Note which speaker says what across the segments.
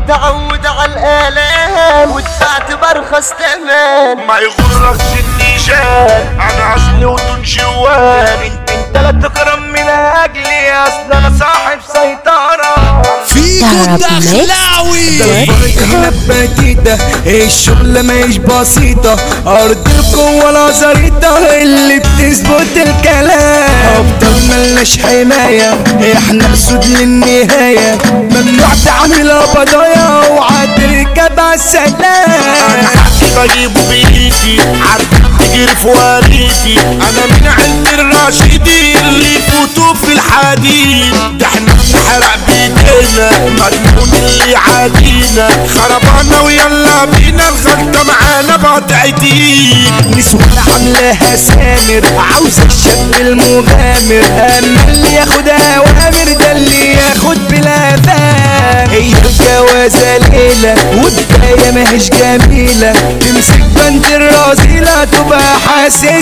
Speaker 1: متعود على الآلام واتبعت برخص تمن
Speaker 2: ما يغركش النيشان انا اصلي ودون جوان انت انت لا تكرم من اجلي اصل انا صاحب سيطرة
Speaker 3: فيكو الدخلاوي
Speaker 4: هنا بجديدة الشغلة مش بسيطة أرض القوة لا زريطة اللي بتثبت الكلام أفضل ملناش حماية احنا أسود للنهاية ممنوع تعمل قضايا وعد ركب عالسلام
Speaker 2: انا حقي بجيبه بايدي عارف تجري في وريدي انا من عند الراشدين اللي يفوتوا في الحديد ده احنا بنحرق بايدينا مجنون اللي عادينا خربانة ويلا بينا الغلطة معانا بقطعتين
Speaker 4: نسوان عاملاها سامر عاوز الشاب المغامر اما اللي ياخد اوامر ده اللي ياخد بلا فهم هي الجوازة ليلة والبداية ماهيش جميلة تمسك بنت الرذيلة تبقى حاسس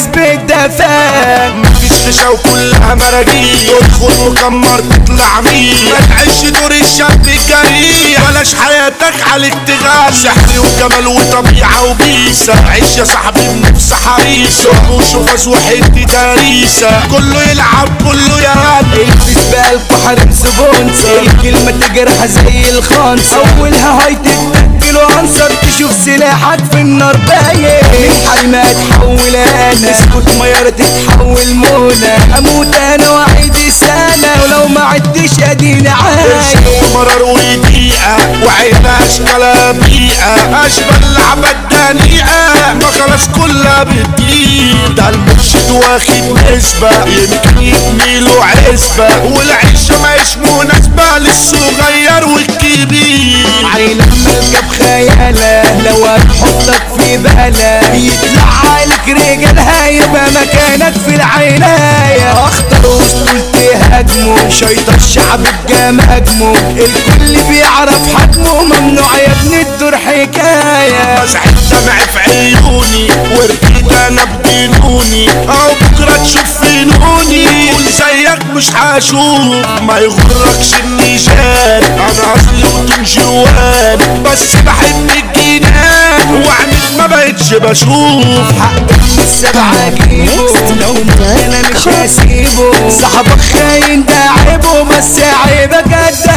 Speaker 4: بالدفا
Speaker 2: مفيش خشة وكلها مراجيل تدخل وكمر تطلع مين ما تعيش دور الشاب الجريء بلاش حياتك عليك تغال سحر وجمال وطبيعة وبيسة عيش يا صاحبي بنفس حريصة وشوفاز وحدة تاريسة كله يلعب كله يهدي
Speaker 4: البس بقى البحر سبونسر الكلمة تجرح زي الخنصر أولها هاي تتأكل وعنصر تشوف سلاحك في النار باين من حريمة تحول أنا اسكت ميارة تتحول منى أموت أنا وعيد سنة ولو ما عدتش أدينا عايش
Speaker 2: مرار ودقيقة وعينها اشكالها بيئة اشبه اللعبة الدنيئة ما خلاص كلها بتطير ده المرشد واخد نسبة يمكن يبني له عزبة والعيشة ماهيش مناسبة للصغير والكبير
Speaker 4: عين ملكة بخيالة لو هتحطك في بالة يطلع عليك رجالها يبقى مكانك في العناية اخطر واسطول تهاجمه شيطان الشعب بجماجمه الكل بيعرف حجمه ممنوع يا ابني الدور حكاية
Speaker 2: مسح الدمع في عيوني ورقيت انا بجنوني او بكرة تشوف فينوني قول زيك مش هشوف ما يغركش النيشان انا اصلي ودون جوان بس بحب الجنان وعنيد ما بقتش بشوف
Speaker 4: حق من السبعة اجيبه لو مت انا مش هسيبه صاحبك خاين ده عيبه بس عيبك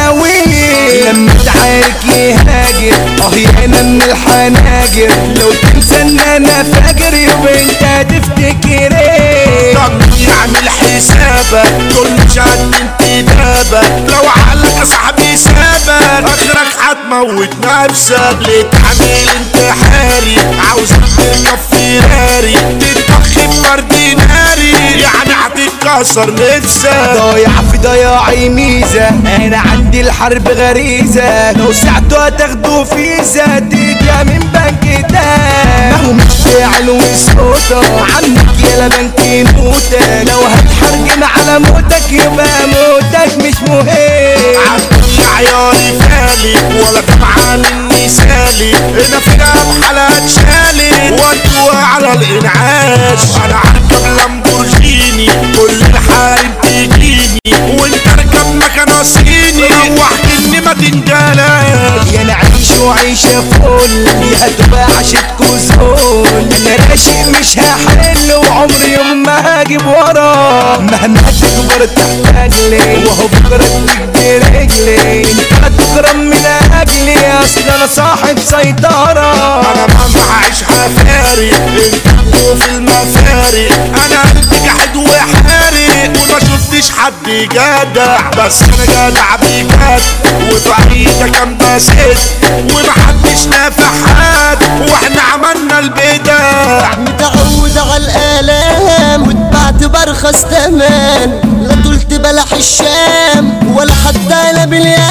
Speaker 4: الداويه لما تعارك يهاجر اه يانا من الحناجر لو تنسى ان انا فاجر يبقى انت هتفتكر ايه
Speaker 2: طب يعمل حسابك كل شهد انتدابك لو عقلك يا صاحبي سابك اخرك هتموت نفسك ليه تعمل انتحاري عاوز تركب فيراري تتضخ بفرد ناري يعني هتتكسر نفسك
Speaker 4: ضايع في ضياعي ميزة انا عندي الحرب غريزة لو ساعته هتاخدوا فيزا تديها من بنك ده ما هو مش فاعل وصوته عنك يا بنك موتة لو هتحرجم على موتك يبقى موتك مش مهم
Speaker 2: عبدي عياري فالي ولا طبعا المثالي هنا فينا بحالات شالي وانتوا على الانعاش انا هركب لامبورجيني كل الحارب تجيني وانت اركب مكان صيني روحت اني ما تنجلاش
Speaker 4: يا نعيش وعيشة فل يا تبقى عشتكوا زول انا راشق مش هحل وعمري يوم ما هجيب وراه مهما تكبر تحتاج لي وهو بكرة تجدي رجلي انت هتكرم من اجلي اصل انا صاحب سيطرة
Speaker 2: انا ما معيش حفاري انتوا في المفارق انا قلبي جحد وحارق وما شفتش حد جدع بس انا جدع بجد وفعيدة كام بسد ومحدش نافع حد واحنا عملنا البدع
Speaker 1: متعود على الآلام واتبعت برخص تمن لا طولت بلح الشام ولا حتى انا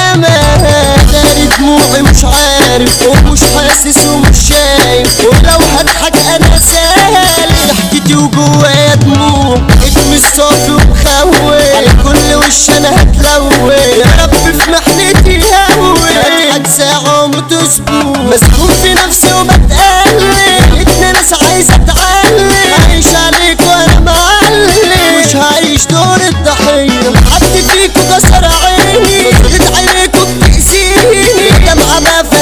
Speaker 1: باليمن داري دموعي مش عارف ومش حاسس ومش شايف ولو هضحك انا سالي ضحكتي وجوايا دموع اسمي الصافي ومخوي على كل وش انا هتلوي يا رب في محنتي هوي اضحك ساعة وموت اسبوع مسكون في نفسي وبتقلب اتنين ناس عايزة اتعلم عايش عليك وانا معلم مش هعيش دور الضحية حد فيكوا كسر عيني نظرة عينيكوا بتأذيني دمعة ما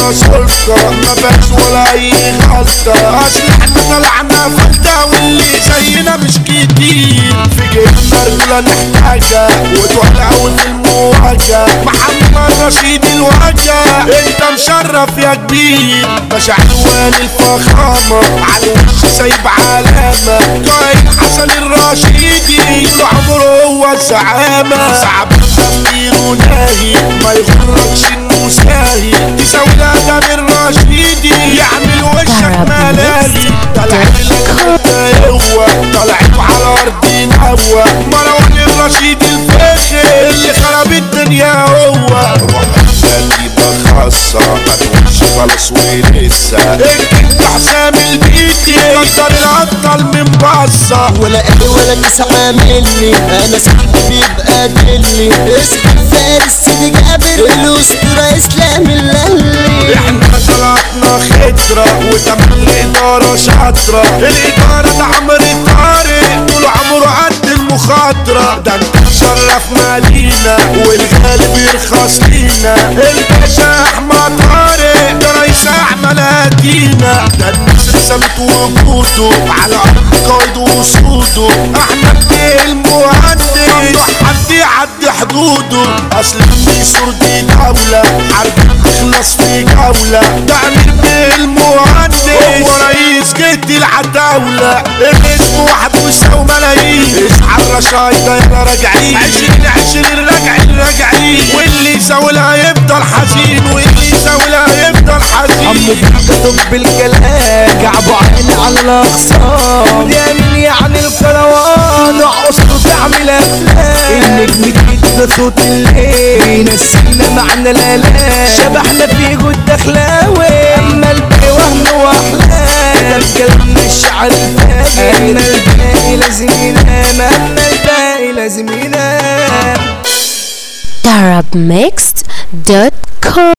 Speaker 2: ولا سلطة ما فيهاش ولا اي غلطة اصل احنا طلعنا فلتة واللي زينا مش كتير في جيبنا رجولة نحتاجها وتولع في المواجهة محمد رشيد الوجه انت مشرف يا كبير باشا عنوان الفخامة على الوش سايب علامة قايد حسن الرشيدي طول عمره هو الزعامة صعب تفكير وناهي ما يغركش انه ساهي تساوي الادم الرشيدي يعمل وشك ملاهي طلع لك هو طلعت على ارض الهوا مروان الرشيد الفخر اللي خرب الدنيا هو نتيبة خاصة ما تقولش خلاص ولسه انت حسام البيتي قدر الابطال من بصة
Speaker 1: ولا اهلي ولا كيس عاملني انا صاحبي بيبقى دلي اسم فارس سيدي جابر الاسطوره اسلام اللهلي
Speaker 2: احنا طلعتنا خطرة وتم الإدارة شاطرة الإدارة ده عمرو طارق طول عمره قد المخاطرة ده انت مشرف مالينا والغالب يرخص لينا الباشا أحمد طارق ده رئيس أعمالاتينا ده الناس رسمت وجوده على أرض قايد وصوده أحمد بيه المهندس ممنوع حد يعدي حدوده أصل النسور دي دولة حرب تخلص في جولة ده أمير بيه المهندس هو رئيس جدي العتاولة الاسم واحد ويساوي ملايين اصحى الرشايدة يلا راجعين عشرين عشرين راجعين راجعين واللي يساوي يفضل حزين واللي يساوي يفضل حزين
Speaker 4: عمو بيكتب بالكلام كعبه عين على الاخصام يا مين يعني الكروان عصره تعمل افلام النجم كده صوت الليل نسينا معنى الالام شبحنا في جود دخلاوي اما الباقي وهم واحلام ده الكلام الشعر الفاجر اما الباقي لازم ينام اما الباقي لازم ينام
Speaker 3: Arabmixed.com